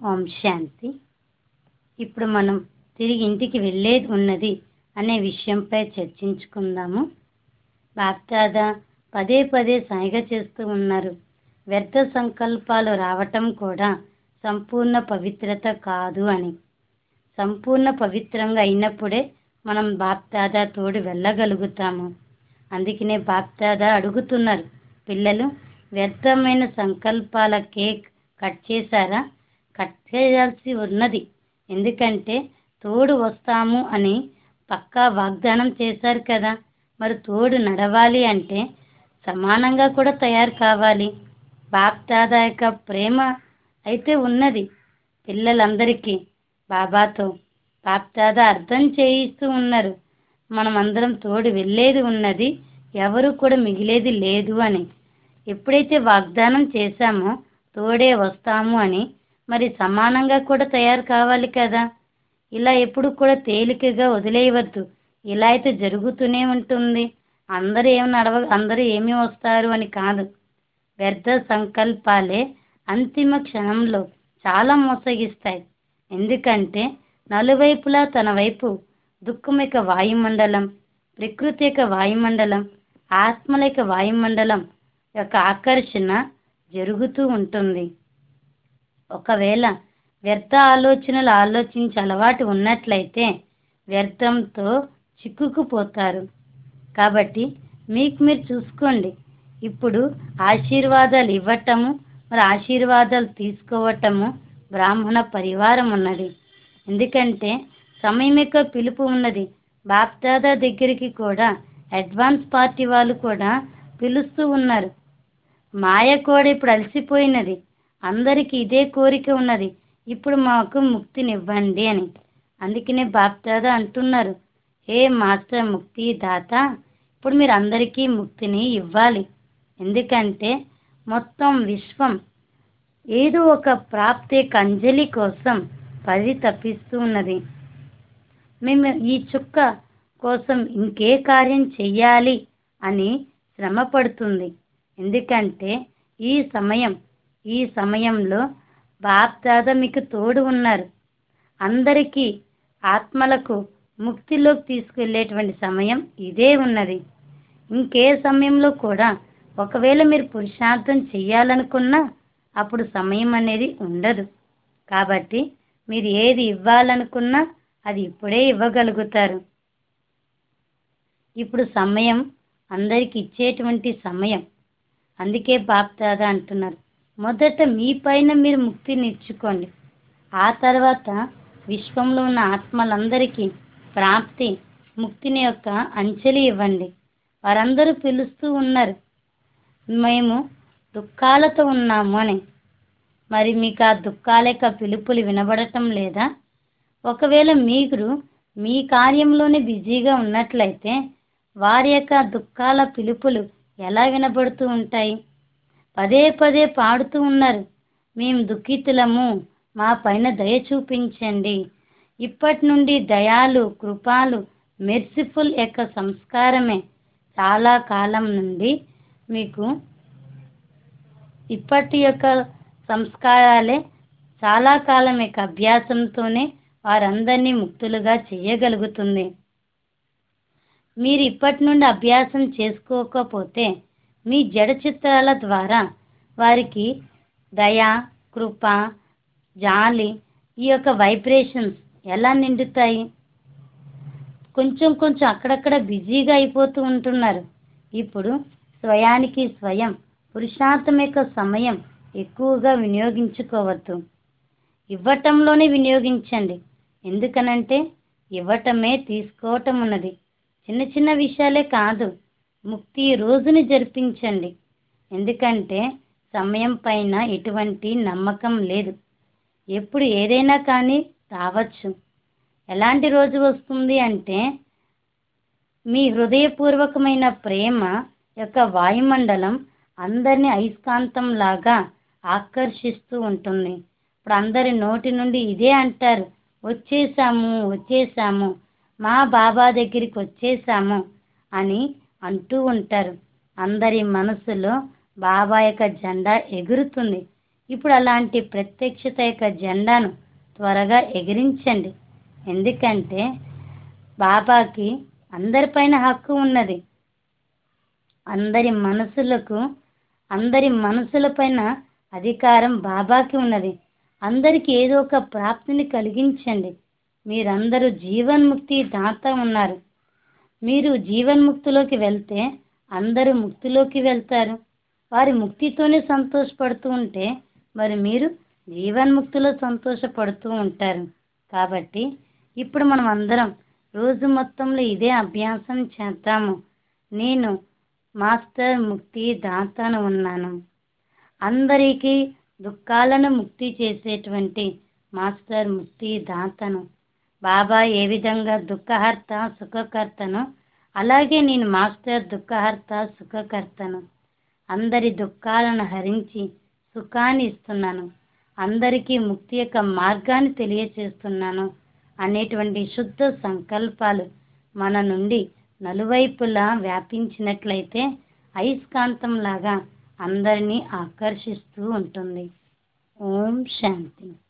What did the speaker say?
ఓం శాంతి ఇప్పుడు మనం తిరిగి ఇంటికి వెళ్ళేది ఉన్నది అనే విషయంపై చర్చించుకుందాము బాప్దాదా పదే పదే సాయిగా చేస్తూ ఉన్నారు వ్యర్థ సంకల్పాలు రావటం కూడా సంపూర్ణ పవిత్రత కాదు అని సంపూర్ణ పవిత్రంగా అయినప్పుడే మనం బాప్దాదా తోడు వెళ్ళగలుగుతాము అందుకనే బాప్దాదా అడుగుతున్నారు పిల్లలు వ్యర్థమైన సంకల్పాల కేక్ కట్ చేశారా కట్ చేయాల్సి ఉన్నది ఎందుకంటే తోడు వస్తాము అని పక్కా వాగ్దానం చేశారు కదా మరి తోడు నడవాలి అంటే సమానంగా కూడా తయారు కావాలి బాప్దాదా యొక్క ప్రేమ అయితే ఉన్నది పిల్లలందరికీ బాబాతో బాప్దాదా అర్థం చేయిస్తూ ఉన్నారు మనం అందరం తోడు వెళ్ళేది ఉన్నది ఎవరు కూడా మిగిలేది లేదు అని ఎప్పుడైతే వాగ్దానం చేశామో తోడే వస్తాము అని మరి సమానంగా కూడా తయారు కావాలి కదా ఇలా ఎప్పుడు కూడా తేలికగా వదిలేయవద్దు ఇలా అయితే జరుగుతూనే ఉంటుంది అందరూ ఏమి నడవ అందరూ ఏమి వస్తారు అని కాదు వ్యర్థ సంకల్పాలే అంతిమ క్షణంలో చాలా మోసగిస్తాయి ఎందుకంటే నలువైపులా తన వైపు దుఃఖం యొక్క వాయుమండలం ప్రకృతి యొక్క వాయుమండలం ఆత్మల యొక్క వాయుమండలం యొక్క ఆకర్షణ జరుగుతూ ఉంటుంది ఒకవేళ వ్యర్థ ఆలోచనలు ఆలోచించి అలవాటు ఉన్నట్లయితే వ్యర్థంతో చిక్కుకుపోతారు కాబట్టి మీకు మీరు చూసుకోండి ఇప్పుడు ఆశీర్వాదాలు ఇవ్వటము మరి ఆశీర్వాదాలు తీసుకోవటము బ్రాహ్మణ పరివారం ఉన్నది ఎందుకంటే సమయం యొక్క పిలుపు ఉన్నది బాప్దాదా దగ్గరికి కూడా అడ్వాన్స్ పార్టీ వాళ్ళు కూడా పిలుస్తూ ఉన్నారు మాయ కూడా ఇప్పుడు అలసిపోయినది అందరికీ ఇదే కోరిక ఉన్నది ఇప్పుడు మాకు ముక్తినివ్వండి అని అందుకనే బాప్దాదా అంటున్నారు ఏ మాస్టర్ ముక్తి దాత ఇప్పుడు మీరు అందరికీ ముక్తిని ఇవ్వాలి ఎందుకంటే మొత్తం విశ్వం ఏదో ఒక ప్రాప్తి అంజలి కోసం పరితపిస్తూ ఉన్నది మేము ఈ చుక్క కోసం ఇంకే కార్యం చెయ్యాలి అని శ్రమ పడుతుంది ఎందుకంటే ఈ సమయం ఈ సమయంలో బాప్దాదా మీకు తోడు ఉన్నారు అందరికీ ఆత్మలకు ముక్తిలోకి తీసుకెళ్లేటువంటి సమయం ఇదే ఉన్నది ఇంకే సమయంలో కూడా ఒకవేళ మీరు పురుషార్థం చెయ్యాలనుకున్నా అప్పుడు సమయం అనేది ఉండదు కాబట్టి మీరు ఏది ఇవ్వాలనుకున్నా అది ఇప్పుడే ఇవ్వగలుగుతారు ఇప్పుడు సమయం అందరికి ఇచ్చేటువంటి సమయం అందుకే బాప్దాదా అంటున్నారు మొదట మీ పైన మీరు ముక్తిని ఇచ్చుకోండి ఆ తర్వాత విశ్వంలో ఉన్న ఆత్మలందరికీ ప్రాప్తి ముక్తిని యొక్క అంచెలి ఇవ్వండి వారందరూ పిలుస్తూ ఉన్నారు మేము దుఃఖాలతో ఉన్నాము అని మరి మీకు ఆ దుఃఖాల యొక్క పిలుపులు వినబడటం లేదా ఒకవేళ మీరు మీ కార్యంలోనే బిజీగా ఉన్నట్లయితే వారి యొక్క దుఃఖాల పిలుపులు ఎలా వినబడుతూ ఉంటాయి పదే పదే పాడుతూ ఉన్నారు మేము దుఃఖితులము మా పైన దయ చూపించండి ఇప్పటి నుండి దయాలు కృపాలు మెర్సిఫుల్ యొక్క సంస్కారమే చాలా కాలం నుండి మీకు ఇప్పటి యొక్క సంస్కారాలే చాలా కాలం యొక్క అభ్యాసంతోనే వారందరినీ ముక్తులుగా చేయగలుగుతుంది మీరు ఇప్పటి నుండి అభ్యాసం చేసుకోకపోతే మీ జడ చిత్రాల ద్వారా వారికి దయ కృప జాలి ఈ యొక్క వైబ్రేషన్స్ ఎలా నిండుతాయి కొంచెం కొంచెం అక్కడక్కడ బిజీగా అయిపోతూ ఉంటున్నారు ఇప్పుడు స్వయానికి స్వయం పురుషార్థం యొక్క సమయం ఎక్కువగా వినియోగించుకోవద్దు ఇవ్వటంలోనే వినియోగించండి ఎందుకనంటే ఇవ్వటమే తీసుకోవటం ఉన్నది చిన్న చిన్న విషయాలే కాదు ముక్తి రోజుని జరిపించండి ఎందుకంటే సమయం పైన ఎటువంటి నమ్మకం లేదు ఎప్పుడు ఏదైనా కానీ రావచ్చు ఎలాంటి రోజు వస్తుంది అంటే మీ హృదయపూర్వకమైన ప్రేమ యొక్క వాయుమండలం అందరినీ అయస్కాంతం లాగా ఆకర్షిస్తూ ఉంటుంది ఇప్పుడు అందరి నోటి నుండి ఇదే అంటారు వచ్చేసాము వచ్చేసాము మా బాబా దగ్గరికి వచ్చేసాము అని అంటూ ఉంటారు అందరి మనసులో బాబా యొక్క జెండా ఎగురుతుంది ఇప్పుడు అలాంటి ప్రత్యక్షత యొక్క జెండాను త్వరగా ఎగిరించండి ఎందుకంటే బాబాకి అందరిపైన హక్కు ఉన్నది అందరి మనసులకు అందరి మనసులపైన అధికారం బాబాకి ఉన్నది అందరికీ ఏదో ఒక ప్రాప్తిని కలిగించండి మీరందరూ జీవన్ముక్తి దాత ఉన్నారు మీరు జీవన్ముక్తిలోకి వెళ్తే అందరూ ముక్తిలోకి వెళ్తారు వారి ముక్తితోనే సంతోషపడుతూ ఉంటే మరి మీరు జీవన్ముక్తిలో సంతోషపడుతూ ఉంటారు కాబట్టి ఇప్పుడు మనం అందరం రోజు మొత్తంలో ఇదే అభ్యాసం చేద్దాము నేను మాస్టర్ ముక్తి దాతను ఉన్నాను అందరికీ దుఃఖాలను ముక్తి చేసేటువంటి మాస్టర్ ముక్తి దాతను బాబా ఏ విధంగా దుఃఖహర్త సుఖకర్తను అలాగే నేను మాస్టర్ దుఃఖహర్త సుఖకర్తను అందరి దుఃఖాలను హరించి సుఖాన్ని ఇస్తున్నాను అందరికీ ముక్తి యొక్క మార్గాన్ని తెలియచేస్తున్నాను అనేటువంటి శుద్ధ సంకల్పాలు మన నుండి నలువైపులా వ్యాపించినట్లయితే అయస్కాంతంలాగా అందరినీ ఆకర్షిస్తూ ఉంటుంది ఓం శాంతి